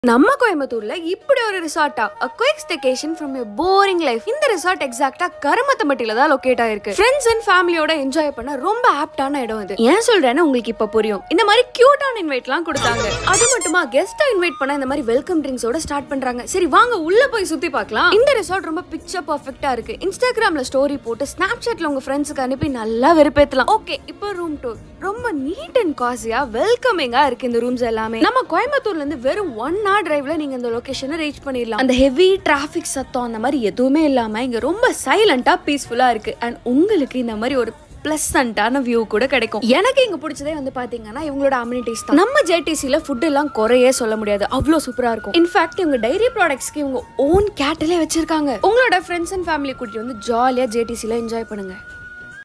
நம்ம கோயம்புத்தூர்ல இப்படி ஒரு ரிசார்ட்டா a quick staycation from your boring life இந்த ரிசார்ட் எக்ஸாக்ட்டா கருமத்தம்பட்டியில தான் லொகேட் ஆயிருக்கு ஃப்ரெண்ட்ஸ் அண்ட் ஃபேமிலியோட என்ஜாய் பண்ண ரொம்ப ஆப்டான இடம் இது ஏன் சொல்றேன்னு உங்களுக்கு இப்ப புரியும் இந்த மாதிரி கியூட்டான இன்வைட்லாம் கொடுத்தாங்க அது மட்டுமா கெஸ்ட்டை இன்வைட் பண்ண இந்த மாதிரி வெல்கம் ட்ரிங்க்ஸோட ஸ்டார்ட் பண்றாங்க சரி வாங்க உள்ள போய் சுத்தி பார்க்கலாம் இந்த ரிசார்ட் ரொம்ப பிக்சர் பர்ஃபெக்ட்டா இருக்கு இன்ஸ்டாகிராம்ல ஸ்டோரி போட்டு ஸ்னாப்சாட்ல உங்க ஃப்ரெண்ட்ஸ்க்கு அனுப்பி நல்லா வெறுப்பேத்தலாம் ஓகே இப்போ ரூம் டூர் ரொம்ப நீட் அண்ட் காசியா வெல்கமிங்கா இருக்கு இந்த ரூம்ஸ் எல்லாமே நம்ம கோயம்புத்தூர்ல இருந்து வெறும் ஒன் ஹவர் டிரைவ்ல நீங்க இந்த லொகேஷனை ரீச் பண்ணிடலாம் அந்த ஹெவி டிராஃபிக் சத்தம் அந்த மாதிரி எதுவுமே இல்லாம இங்க ரொம்ப சைலண்டா பீஸ்ஃபுல்லா இருக்கு அண்ட் உங்களுக்கு இந்த மாதிரி ஒரு பிளசண்டான வியூ கூட கிடைக்கும் எனக்கு இங்க பிடிச்சதே வந்து பாத்தீங்கன்னா இவங்களோட அம்யூனிட்டிஸ் தான் நம்ம ஜேடிசில ஃபுட் எல்லாம் குறையே சொல்ல முடியாது அவ்வளோ சூப்பரா இருக்கும் இன்ஃபேக்ட் இவங்க டைரி ப்ராடக்ட்ஸ்க்கு இவங்க ஓன் கேட்டிலே வச்சிருக்காங்க உங்களோட ஃப்ரெண்ட்ஸ் அண்ட் ஃபேமிலி கூட்டிட்டு வந்து ஜாலியா ஜேடிசில என்ஜாய் பண்ணுங்க